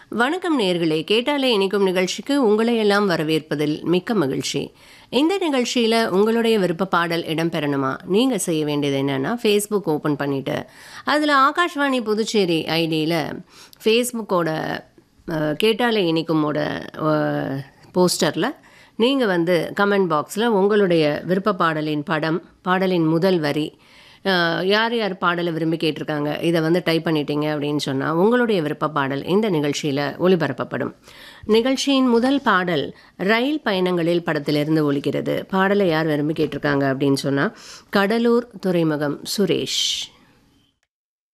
வணக்கம் நேர்களே கேட்டாலே இனிக்கும் நிகழ்ச்சிக்கு உங்களை எல்லாம் வரவேற்பதில் மிக்க மகிழ்ச்சி இந்த நிகழ்ச்சியில் உங்களுடைய விருப்ப பாடல் இடம்பெறணுமா நீங்கள் செய்ய வேண்டியது என்னென்னா ஃபேஸ்புக் ஓப்பன் பண்ணிவிட்டு அதில் ஆகாஷ்வாணி புதுச்சேரி ஐடியில் ஃபேஸ்புக்கோட அஹ், கேட்டாலே இனிக்குமோட போஸ்டரில் நீங்கள் வந்து கமெண்ட் பாக்ஸில் உங்களுடைய விருப்ப பாடலின் படம் பாடலின் முதல் வரி அஹ், யார் யார் பாடலை விரும்பி கேட்டிருக்காங்க இதை வந்து டைப் பண்ணிட்டீங்க அப்படின்னு சொன்னால் உங்களுடைய விருப்ப பாடல் இந்த நிகழ்ச்சியில் ஒளிபரப்பப்படும் நிகழ்ச்சியின் முதல் பாடல் ரயில் பயணங்களில் படத்திலிருந்து ஒலிக்கிறது பாடலை யார் விரும்பி கேட்டிருக்காங்க அப்படின்னு சொன்னால் கடலூர் துறைமுகம் சுரேஷ்